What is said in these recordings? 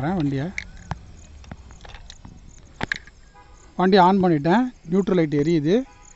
பண்ணுறேன் வண்டியை வண்டி ஆன் பண்ணிட்டேன் நியூட்ரல் லைட் எரியுது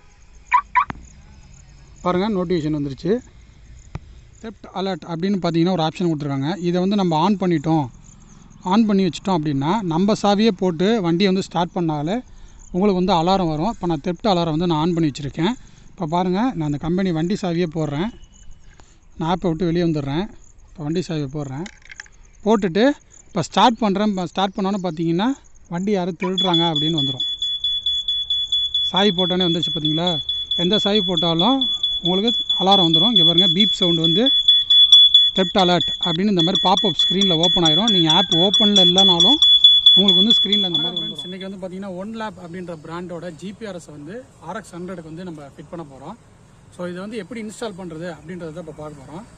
பாருங்கள் நோட்டிஃபிகேஷன் வந்துருச்சு தெப்ட் அலர்ட் அப்படின்னு பார்த்தீங்கன்னா ஒரு ஆப்ஷன் கொடுத்துருக்காங்க இதை வந்து நம்ம ஆன் பண்ணிட்டோம் ஆன் பண்ணி வச்சிட்டோம் அப்படின்னா நம்ம சாவியே போட்டு வண்டியை வந்து ஸ்டார்ட் பண்ணாலே உங்களுக்கு வந்து அலாரம் வரும் இப்போ நான் தெப்ட் அலாரம் வந்து நான் ஆன் பண்ணி வச்சுருக்கேன் இப்போ பாருங்கள் நான் அந்த கம்பெனி வண்டி சாவியே போடுறேன் நான் ஆப்பை விட்டு வெளியே வந்துடுறேன் இப்போ வண்டி சாவியை போடுறேன் போட்டுட்டு இப்போ ஸ்டார்ட் பண்ணுறேன் இப்போ ஸ்டார்ட் பண்ணோன்னு பார்த்தீங்கன்னா வண்டி யாரும் திருடுறாங்க அப்படின்னு வந்துடும் சாவி போட்டோன்னே வந்துருச்சு பார்த்தீங்களா எந்த சாவி போட்டாலும் உங்களுக்கு அலாரம் வந்துடும் இங்கே பாருங்கள் பீப் சவுண்டு வந்து தெப்ட் அலர்ட் அப்படின்னு இந்த மாதிரி பாப்அப் ஸ்க்ரீனில் ஓப்பன் ஆயிரும் நீங்கள் ஆப் ஓப்பனில் இல்லைனாலும் உங்களுக்கு வந்து ஸ்க்ரீனில் இந்த மாதிரி வந்துடும் இன்றைக்கி வந்து பார்த்தீங்கன்னா ஒன் லேப் அப்படின்ற பிராண்டோட ஜிபிஆர்எஸ் வந்து ஆர்எக்ஸ் ஹண்ட்ரடுக்கு வந்து நம்ம ஃபிட் பண்ண போகிறோம் ஸோ இதை வந்து எப்படி இன்ஸ்டால் பண்ணுறது அப்படின்றத தான் இப்போ பார்க்க போகிறோம்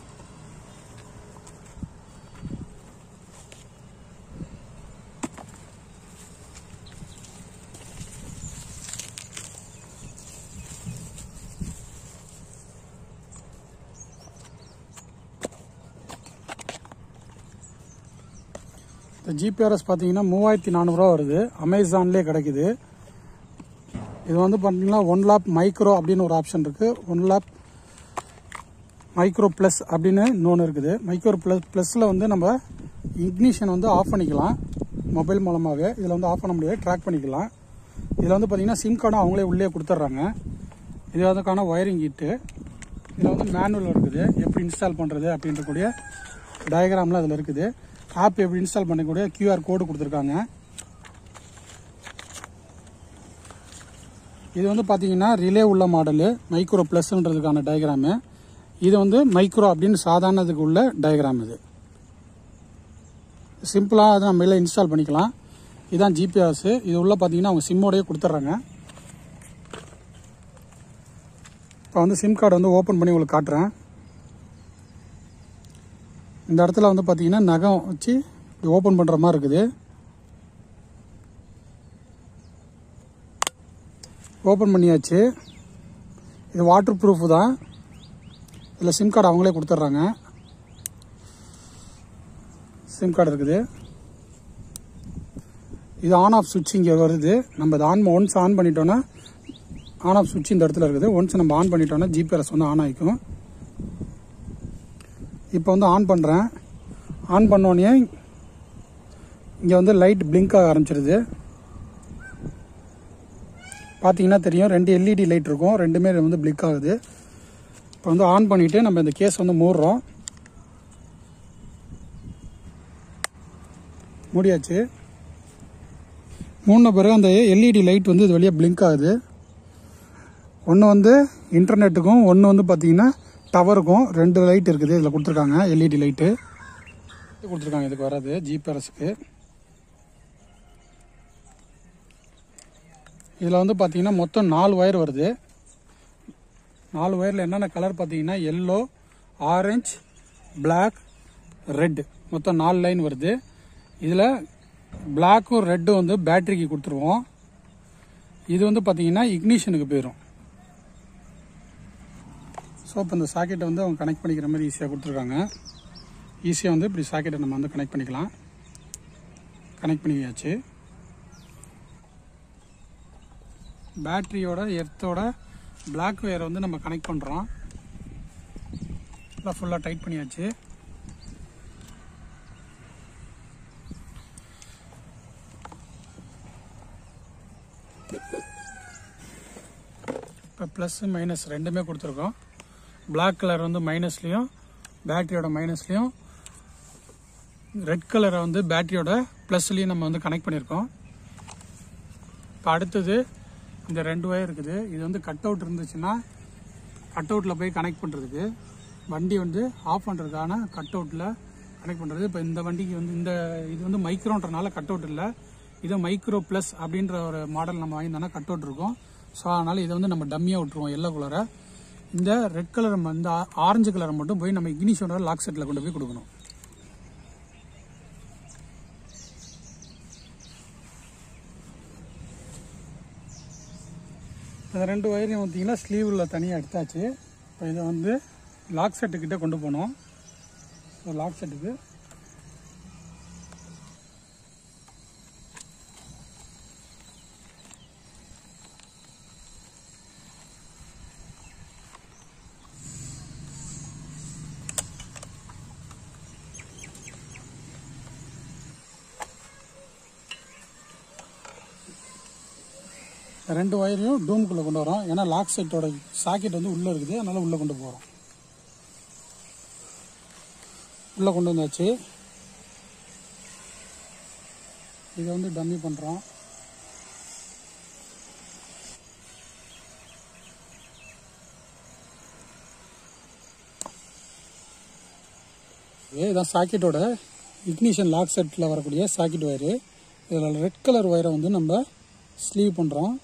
இந்த ஜிபிஆர்எஸ் பார்த்தீங்கன்னா மூவாயிரத்தி நானூறுரூவா வருது அமேசான்லேயே கிடைக்குது இது வந்து பார்த்தீங்கன்னா ஒன் லேப் மைக்ரோ அப்படின்னு ஒரு ஆப்ஷன் இருக்குது ஒன் லேப் மைக்ரோ ப்ளஸ் அப்படின்னு இன்னொன்று இருக்குது மைக்ரோ ப்ளஸ் ப்ளஸில் வந்து நம்ம இக்னிஷன் வந்து ஆஃப் பண்ணிக்கலாம் மொபைல் மூலமாகவே இதில் வந்து ஆஃப் பண்ண முடியாது ட்ராக் பண்ணிக்கலாம் இதில் வந்து பார்த்தீங்கன்னா சிம் கார்டும் அவங்களே உள்ளே கொடுத்துட்றாங்க இது அதுக்கான ஒயரிங் கிட்டு இதில் வந்து மேனுவல் இருக்குது எப்படி இன்ஸ்டால் பண்ணுறது அப்படின்றக்கூடிய டயக்ராம்லாம் அதில் இருக்குது ஆப் எப்படி இன்ஸ்டால் பண்ணக்கூடிய கியூஆர் கோடு கொடுத்துருக்காங்க இது வந்து பார்த்தீங்கன்னா ரிலே உள்ள மாடலு மைக்ரோ ப்ளஸ்ன்றதுக்கான டயக்ராமு இது வந்து மைக்ரோ அப்படின்னு சாதாரணதுக்கு உள்ள டயக்ராம் இது சிம்பிளாக அதை நம்ம இல்லை இன்ஸ்டால் பண்ணிக்கலாம் இதுதான் ஜிபிஎஸ் இது உள்ள பார்த்தீங்கன்னா அவங்க சிம்மோடய கொடுத்துட்றாங்க இப்போ வந்து சிம் கார்டு வந்து ஓப்பன் பண்ணி உங்களுக்கு காட்டுறேன் இந்த இடத்துல வந்து பார்த்தீங்கன்னா நகம் வச்சு இப்படி ஓப்பன் பண்ணுற மாதிரி இருக்குது ஓப்பன் பண்ணியாச்சு இது வாட்டர் ப்ரூஃப் தான் இதில் சிம் கார்டு அவங்களே கொடுத்துட்றாங்க சிம் கார்டு இருக்குது இது ஆன் ஆஃப் சுவிட்ச் இங்கே வருது நம்ம இதை ஆன் ஒன்ஸ் ஆன் பண்ணிட்டோன்னா ஆன் ஆஃப் சுவிட்ச் இந்த இடத்துல இருக்குது ஒன்ஸ் நம்ம ஆன் பண்ணிட்டோன்னா ஜிபிஆர்எஸ் வந்து ஆன் ஆகிக்கும் இப்போ வந்து ஆன் பண்ணுறேன் ஆன் பண்ணோடனே இங்கே வந்து லைட் பிளிங்க் ஆக ஆரம்பிச்சிருது பார்த்தீங்கன்னா தெரியும் ரெண்டு எல்இடி லைட் இருக்கும் ரெண்டுமே வந்து பிளிக் ஆகுது இப்போ வந்து ஆன் பண்ணிவிட்டு நம்ம இந்த கேஸ் வந்து மூடுறோம் மூடியாச்சு மூணு பிறகு அந்த எல்இடி லைட் வந்து இது வழியாக பிளிங்க் ஆகுது ஒன்று வந்து இன்டர்நெட்டுக்கும் ஒன்று வந்து பார்த்தீங்கன்னா டவருக்கும் ரெண்டு லைட் இருக்குது இதில் கொடுத்துருக்காங்க எல்இடி லைட்டு கொடுத்துருக்காங்க இதுக்கு வராது ஜிபிஆர்எஸ்க்கு இதில் வந்து பார்த்தீங்கன்னா மொத்தம் நாலு ஒயர் வருது நாலு ஒயரில் என்னென்ன கலர் பார்த்தீங்கன்னா எல்லோ ஆரஞ்ச் பிளாக் ரெட் மொத்தம் நாலு லைன் வருது இதில் பிளாக்கும் ரெட்டும் வந்து பேட்டரிக்கு கொடுத்துருவோம் இது வந்து பார்த்தீங்கன்னா இக்னிஷனுக்கு போயிடும் ஸோ இப்போ இந்த சாக்கெட்டை வந்து அவங்க கனெக்ட் பண்ணிக்கிற மாதிரி ஈஸியாக கொடுத்துருக்காங்க ஈஸியாக வந்து இப்படி சாக்கெட்டை நம்ம வந்து கனெக்ட் பண்ணிக்கலாம் கனெக்ட் பண்ணியாச்சு பேட்டரியோட எர்த்தோட பிளாக் ஒயரை வந்து நம்ம கனெக்ட் பண்ணுறோம் எல்லாம் ஃபுல்லாக டைட் பண்ணியாச்சு இப்போ ப்ளஸ் மைனஸ் ரெண்டுமே கொடுத்துருக்கோம் பிளாக் கலர் வந்து மைனஸ்லேயும் பேட்டரியோட மைனஸ்லேயும் ரெட் கலரை வந்து பேட்டரியோட ப்ளஸ்லேயும் நம்ம வந்து கனெக்ட் பண்ணியிருக்கோம் இப்போ அடுத்தது இந்த ரெண்டு ஒயர் இருக்குது இது வந்து கட் அவுட் இருந்துச்சுன்னா கட் அவுட்டில் போய் கனெக்ட் பண்ணுறதுக்கு வண்டி வந்து ஆஃப் பண்ணுறதுக்கான கட் அவுட்டில் கனெக்ட் பண்ணுறது இப்போ இந்த வண்டிக்கு வந்து இந்த இது வந்து மைக்ரோன்றனால கட் அவுட் இல்லை இது மைக்ரோ ப்ளஸ் அப்படின்ற ஒரு மாடல் நம்ம வாங்கியிருந்தோம்னா கட் அவுட் இருக்கும் ஸோ அதனால் இதை வந்து நம்ம டம்மியாக விட்டுருவோம் எல்லோ கலரை இந்த ரெட் கலர் இந்த ஆரஞ்சு கலரை மட்டும் போய் நம்ம இக்னிஷனோட லாக் செட்டில் கொண்டு போய் கொடுக்கணும் இந்த ரெண்டு ஒயரையும் பார்த்தீங்கன்னா ஸ்லீவில் தனியாக எடுத்தாச்சு இப்போ இதை வந்து லாக் செட்டுக்கிட்ட கொண்டு போனோம் ஸோ லாக் செட்டுக்கு இந்த ரெண்டு ஒயரையும் டூமுக்குள்ளே கொண்டு வரோம் ஏன்னா லாக் செட்டோட சாக்கெட் வந்து உள்ளே இருக்குது அதனால் உள்ளே கொண்டு போகிறோம் உள்ளே கொண்டு வந்தாச்சு இதை வந்து டம்மி பண்ணுறோம் இதுதான் சாக்கெட்டோட இக்னிஷன் லாக் செட்டில் வரக்கூடிய சாக்கெட் ஒயரு இதில் ரெட் கலர் ஒயரை வந்து நம்ம ஸ்லீவ் பண்ணுறோம்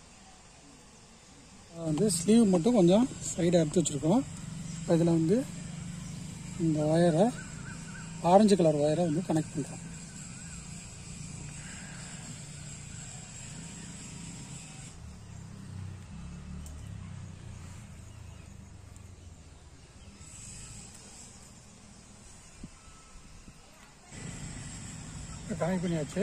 வந்து ஸ்லீவ் மட்டும் கொஞ்சம் சைடாக எடுத்து வச்சுருக்கோம் இதில் வந்து இந்த ஒயரை ஆரஞ்சு கலர் ஒயரை வந்து கனெக்ட் பண்ணுறோம் கனெக்ட் பண்ணியாச்சு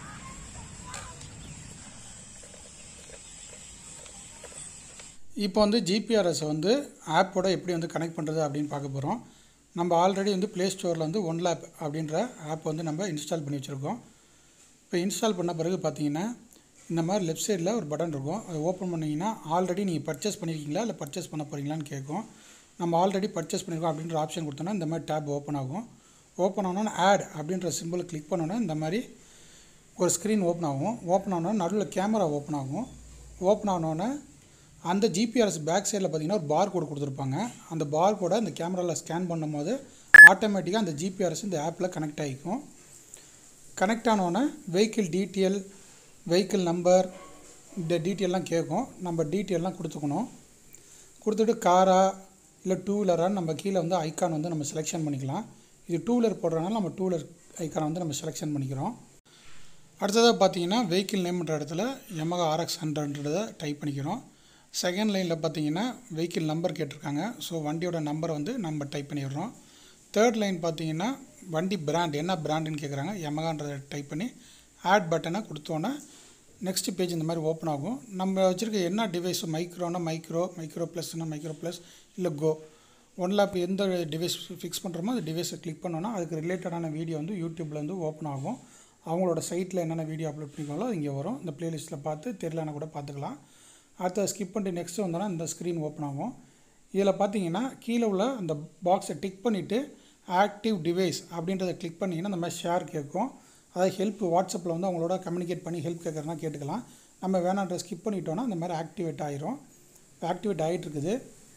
இப்போ வந்து ஜிபிஆர்எஸை வந்து ஆப்போட எப்படி வந்து கனெக்ட் பண்ணுறது அப்படின்னு பார்க்க போகிறோம் நம்ம ஆல்ரெடி வந்து ப்ளே ஸ்டோரில் வந்து ஒன் லேப் அப்படின்ற ஆப் வந்து நம்ம இன்ஸ்டால் பண்ணி வச்சுருக்கோம் இப்போ இன்ஸ்டால் பண்ண பிறகு பார்த்தீங்கன்னா இந்த மாதிரி லெஃப்ட் சைடில் ஒரு பட்டன் இருக்கும் அதை ஓப்பன் பண்ணிங்கன்னா ஆல்ரெடி நீங்கள் பர்ச்சேஸ் பண்ணியிருக்கீங்களா இல்லை பர்ச்சேஸ் பண்ண போகிறீங்களான்னு கேட்கும் நம்ம ஆல்ரெடி பர்ச்சேஸ் பண்ணியிருக்கோம் அப்படின்ற ஆப்ஷன் கொடுத்தோன்னா இந்த மாதிரி டேப் ஓப்பன் ஆகும் ஓப்பன் ஆனோன்னா ஆட் அப்படின்ற சிம்பிள் கிளிக் பண்ணோன்னா இந்த மாதிரி ஒரு ஸ்க்ரீன் ஓப்பன் ஆகும் ஓப்பன் ஆனோன்னா நடுவில் கேமரா ஓப்பன் ஆகும் ஓப்பன் ஆனோன்னே அந்த ஜிபிஆர்எஸ் பேக் சைடில் பார்த்தீங்கன்னா ஒரு பார் கோடு கொடுத்துருப்பாங்க அந்த பார் கோடை அந்த கேமராவில் ஸ்கேன் பண்ணும்போது ஆட்டோமேட்டிக்காக அந்த ஜிபிஆர்எஸ் இந்த ஆப்பில் கனெக்ட் ஆகிக்கும் கனெக்ட் ஆனோன்னே வெஹிக்கிள் டீட்டெயில் வெஹிக்கிள் நம்பர் இந்த டீட்டெயிலாம் கேட்கும் நம்ம டீட்டெயிலாம் கொடுத்துக்கணும் கொடுத்துட்டு காரா இல்லை டூ வீலரான்னு நம்ம கீழே வந்து ஐக்கான் வந்து நம்ம செலெக்ஷன் பண்ணிக்கலாம் இது டூ வீலர் போடுறதுனால நம்ம டூ வீலர் ஐக்கானை வந்து நம்ம செலெக்ஷன் பண்ணிக்கிறோம் அடுத்ததாக பார்த்தீங்கன்னா வெஹிக்கிள் நேம்ன்ற இடத்துல எமகா ஆர்எக்ஸ் ஹண்ட்ரட்ன்றதை டைப் பண்ணிக்கிறோம் செகண்ட் லைனில் பார்த்தீங்கன்னா வெஹிக்கிள் நம்பர் கேட்டிருக்காங்க ஸோ வண்டியோட நம்பரை வந்து நம்ம டைப் பண்ணிடுறோம் தேர்ட் லைன் பார்த்தீங்கன்னா வண்டி பிராண்ட் என்ன பிராண்டுன்னு கேட்குறாங்க எமகான்றதை டைப் பண்ணி ஆட் பட்டனை கொடுத்தோன்னே நெக்ஸ்ட் பேஜ் இந்த மாதிரி ஓப்பன் ஆகும் நம்ம வச்சுருக்க என்ன டிவைஸ் மைக்ரோனா மைக்ரோ மைக்ரோ ப்ளஸ்னா மைக்ரோ ப்ளஸ் இல்லை கோ ஒன் லேப் எந்த டிவைஸ் ஃபிக்ஸ் பண்ணுறோமோ அந்த டிவைஸை கிளிக் பண்ணோன்னா அதுக்கு ரிலேட்டடான வீடியோ வந்து யூடியூப்பில் வந்து ஓப்பன் ஆகும் அவங்களோட சைட்டில் என்னென்ன வீடியோ அப்லோட் பண்ணிக்காங்களோ அது இங்கே வரும் இந்த ப்ளேலிஸ்ட்டில் பார்த்து தெரியலனா கூட பார்த்துக்கலாம் அடுத்த ஸ்கிப் பண்ணிட்டு நெக்ஸ்ட் வந்தோன்னா இந்த ஸ்க்ரீன் ஓப்பன் ஆகும் இதில் பார்த்தீங்கன்னா கீழே உள்ள அந்த பாக்ஸை டிக் பண்ணிவிட்டு ஆக்டிவ் டிவைஸ் அப்படின்றத கிளிக் பண்ணிங்கன்னா இந்த மாதிரி ஷேர் கேட்கும் அதாவது ஹெல்ப் வாட்ஸ்அப்பில் வந்து அவங்களோட கம்யூனிகேட் பண்ணி ஹெல்ப் கேட்குறதுனா கேட்டுக்கலாம் நம்ம வேணான்ற ஸ்கிப் பண்ணிட்டோன்னா இந்த மாதிரி ஆக்டிவேட் ஆயிரும் இப்போ ஆக்டிவேட் ஆகிட்டு இருக்குது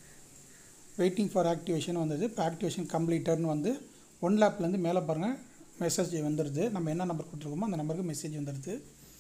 வெயிட்டிங் ஃபார் ஆக்டிவேஷன் வந்தது இப்போ ஆக்டிவேஷன் கம்ப்ளீட்டட்னு வந்து ஒன் லேப்லேருந்து மேலே பாருங்கள் மெசேஜ் வந்துடுது நம்ம என்ன நம்பர் கொடுத்துருக்கோமோ அந்த நம்பருக்கு மெசேஜ் வந்துடுது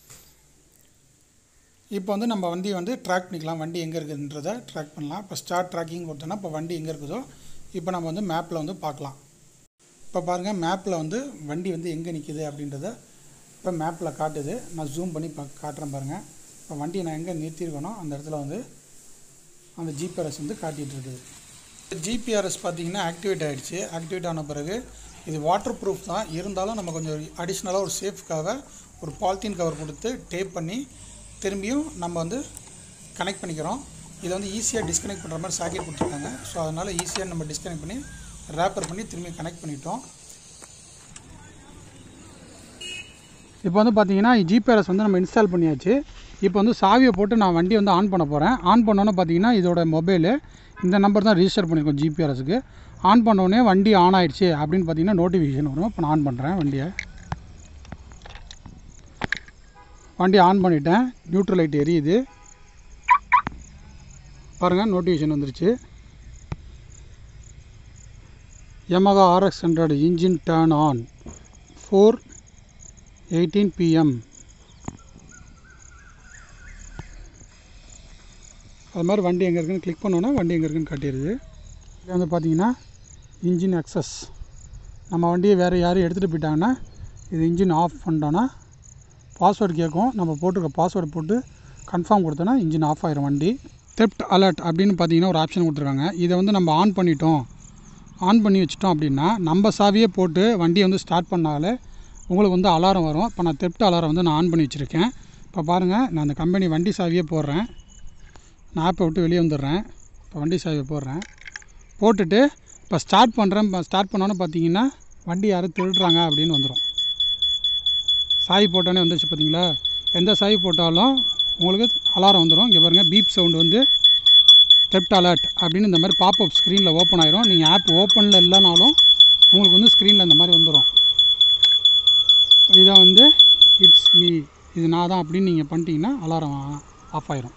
இப்போ வந்து நம்ம வண்டியை வந்து ட்ராக் பண்ணிக்கலாம் வண்டி எங்கே இருக்குதுன்றதை ட்ராக் பண்ணலாம் இப்போ ஸ்டார்ட் ட்ராக்கிங் கொடுத்தோன்னா இப்போ வண்டி எங்கே இருக்குதோ இப்போ நம்ம வந்து மேப்பில் வந்து பார்க்கலாம் இப்போ பாருங்கள் மேப்பில் வந்து வண்டி வந்து எங்கே நிற்கிது அப்படின்றத இப்போ மேப்பில் காட்டுது நான் ஜூம் பண்ணி பா காட்டுறேன் பாருங்கள் இப்போ வண்டியை நான் எங்கே நிறுத்தியிருக்கேனோ அந்த இடத்துல வந்து அந்த ஜிபிஆர்எஸ் வந்து காட்டிகிட்டு இருக்குது ஜிபிஆர்எஸ் பார்த்தீங்கன்னா ஆக்டிவேட் ஆகிடுச்சு ஆக்டிவேட் ஆன பிறகு இது வாட்டர் ப்ரூஃப் தான் இருந்தாலும் நம்ம கொஞ்சம் அடிஷ்னலாக ஒரு சேஃப்காக ஒரு பாலித்தீன் கவர் கொடுத்து டேப் பண்ணி திரும்பியும் நம்ம வந்து கனெக்ட் பண்ணிக்கிறோம் இதை வந்து ஈஸியாக டிஸ்கனெக்ட் பண்ணுற மாதிரி சாக்கெட் கொடுத்துருக்காங்க ஸோ அதனால் ஈஸியாக நம்ம டிஸ்கனெக்ட் பண்ணி ரேப்பர் பண்ணி திரும்பி கனெக்ட் பண்ணிட்டோம் இப்போ வந்து பார்த்தீங்கன்னா ஜிபிஆர்எஸ் வந்து நம்ம இன்ஸ்டால் பண்ணியாச்சு இப்போ வந்து சாவியை போட்டு நான் வண்டி வந்து ஆன் பண்ண போகிறேன் ஆன் பண்ணோன்னே பார்த்தீங்கன்னா இதோட மொபைலு இந்த நம்பர் தான் ரிஜிஸ்டர் பண்ணியிருக்கோம் ஜிபிஆர்எஸ்க்கு ஆன் பண்ணோடனே வண்டி ஆன் ஆயிடுச்சு அப்படின்னு பார்த்தீங்கன்னா நோட்டிஃபிகேஷன் வரும் இப்போ நான் ஆன் பண்ணுறேன் வண்டியை வண்டி ஆன் பண்ணிட்டேன் நியூட்ரல் லைட் எரியுது பாருங்கள் நோட்டிஃபிகேஷன் வந்துருச்சு Yamaha RX 100 engine turn on 4 18 pm அது மாதிரி வண்டி எங்கே இருக்குன்னு கிளிக் பண்ணோன்னா வண்டி எங்கே இருக்குன்னு காட்டிடுது இது வந்து பார்த்தீங்கன்னா இன்ஜின் அக்சஸ் நம்ம வண்டியை வேறு யாரும் எடுத்துகிட்டு போயிட்டாங்கன்னா இது இன்ஜின் ஆஃப் பண்ணிட்டோன்னா பாஸ்வேர்டு கேட்கும் நம்ம போட்டிருக்க பாஸ்வேர்டு போட்டு கன்ஃபார்ம் கொடுத்தோன்னா இன்ஜின் ஆஃப் ஆயிரும் வண்டி தெப்ட் அலர்ட் அப்படின்னு பார்த்தீங்கன்னா ஒரு ஆப்ஷன் கொடுத்துருக்காங்க இதை வந்து நம்ம ஆன் பண்ணிட்டோம் ஆன் பண்ணி வச்சிட்டோம் அப்படின்னா நம்ம சாவியே போட்டு வண்டியை வந்து ஸ்டார்ட் பண்ணாலே உங்களுக்கு வந்து அலாரம் வரும் இப்போ நான் தெப்ட் அலாரம் வந்து நான் ஆன் பண்ணி வச்சுருக்கேன் இப்போ பாருங்கள் நான் அந்த கம்பெனி வண்டி சாவியே போடுறேன் நான் ஆப்பை விட்டு வெளியே வந்துடுறேன் இப்போ வண்டி சாவியை போடுறேன் போட்டுட்டு இப்போ ஸ்டார்ட் பண்ணுறேன் இப்போ ஸ்டார்ட் பண்ணோன்னு பார்த்தீங்கன்னா வண்டி யாரும் திருடுறாங்க அப்படின்னு வந்துடும் சாவி போட்டோன்னே வந்துருச்சு பார்த்தீங்களா எந்த சாவி போட்டாலும் உங்களுக்கு அலாரம் வந்துடும் இங்கே பாருங்கள் பீப் சவுண்டு வந்து தெப்ட் அலர்ட் அப்படின்னு இந்த மாதிரி பாப்அப் ஸ்க்ரீனில் ஓப்பன் ஆயிரும் நீங்கள் ஆப் ஓப்பனில் இல்லைனாலும் உங்களுக்கு வந்து ஸ்க்ரீனில் இந்த மாதிரி வந்துடும் இதை வந்து இட்ஸ் மீ இது நான் தான் அப்படின்னு நீங்கள் பண்ணிட்டீங்கன்னா அலாரம் ஆஃப் ஆயிரும்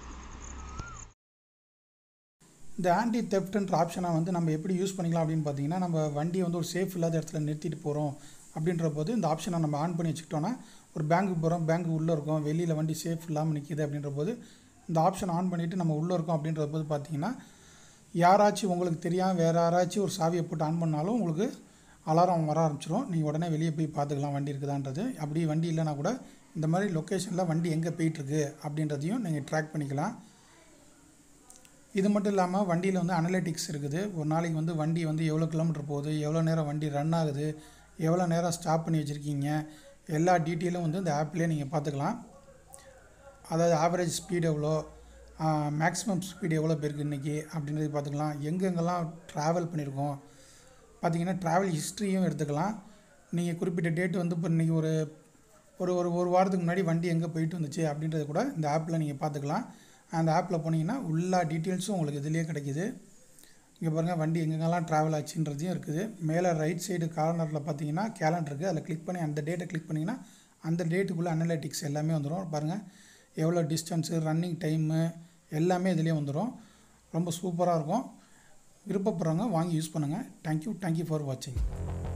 இந்த ஆன்டி தெஃப்ட்ன்ற ஆப்ஷனை வந்து நம்ம எப்படி யூஸ் பண்ணிக்கலாம் அப்படின்னு பார்த்தீங்கன்னா நம்ம வண்டியை வந்து ஒரு சேஃப் இல்லாத இடத்துல நிறுத்திட்டு போகிறோம் அப்படின்ற போது இந்த ஆப்ஷனை நம்ம ஆன் பண்ணி வச்சுக்கிட்டோன்னா ஒரு பேங்க்குக்கு போகிறோம் பேங்க்கு உள்ளே இருக்கோம் வெளியில் வண்டி சேஃப் இல்லாமல் நிற்கிது அப்படின்ற போது இந்த ஆப்ஷன் ஆன் பண்ணிவிட்டு நம்ம உள்ளே இருக்கோம் அப்படின்ற போது பார்த்தீங்கன்னா யாராச்சும் உங்களுக்கு தெரியாமல் வேறு யாராச்சும் ஒரு சாவியை போட்டு ஆன் பண்ணாலும் உங்களுக்கு அலாரம் வர ஆரம்பிச்சிடும் நீங்கள் உடனே வெளியே போய் பார்த்துக்கலாம் வண்டி இருக்குதான்றது அப்படி வண்டி இல்லைனா கூட இந்த மாதிரி லொக்கேஷனில் வண்டி எங்கே போயிட்டுருக்கு அப்படின்றதையும் நீங்கள் ட்ராக் பண்ணிக்கலாம் இது மட்டும் இல்லாமல் வண்டியில் வந்து அனலிட்டிக்ஸ் இருக்குது ஒரு நாளைக்கு வந்து வண்டி வந்து எவ்வளோ கிலோமீட்டர் போகுது எவ்வளோ நேரம் வண்டி ரன் ஆகுது எவ்வளோ நேரம் ஸ்டாப் பண்ணி வச்சுருக்கீங்க எல்லா டீட்டெயிலும் வந்து இந்த ஆப்லேயே நீங்கள் பார்த்துக்கலாம் அதாவது ஆவரேஜ் ஸ்பீடு எவ்வளோ மேக்ஸிமம் ஸ்பீடு எவ்வளோ பேருக்கு இன்றைக்கி அப்படின்றது பார்த்துக்கலாம் எங்கெங்கெல்லாம் ட்ராவல் பண்ணியிருக்கோம் பார்த்தீங்கன்னா ட்ராவல் ஹிஸ்ட்ரியும் எடுத்துக்கலாம் நீங்கள் குறிப்பிட்ட டேட் வந்து இப்போ இன்றைக்கி ஒரு ஒரு ஒரு ஒரு வாரத்துக்கு முன்னாடி வண்டி எங்கே போயிட்டு வந்துச்சு அப்படின்றது கூட இந்த ஆப்பில் நீங்கள் பார்த்துக்கலாம் அந்த ஆப்பில் போனீங்கன்னா எல்லா டீட்டெயில்ஸும் உங்களுக்கு இதிலேயே கிடைக்கிது இங்கே பாருங்கள் வண்டி எங்கெங்கெல்லாம் ட்ராவல் ஆச்சுன்றதையும் இருக்குது மேலே ரைட் சைடு கார்னரில் பார்த்தீங்கன்னா கேலண்டர் இருக்குது அதில் கிளிக் பண்ணி அந்த டேட்டை கிளிக் பண்ணிங்கன்னா அந்த டேட்டுக்குள்ளே அனலிட்டிக்ஸ் எல்லாமே வந்துடும் பாருங்கள் எவ்வளோ டிஸ்டன்ஸு ரன்னிங் டைமு எல்லாமே இதுலேயே வந்துடும் ரொம்ப சூப்பராக இருக்கும் விருப்பப்படுறவங்க வாங்கி யூஸ் பண்ணுங்கள் தேங்க்யூ தேங்க்யூ ஃபார் வாட்சிங்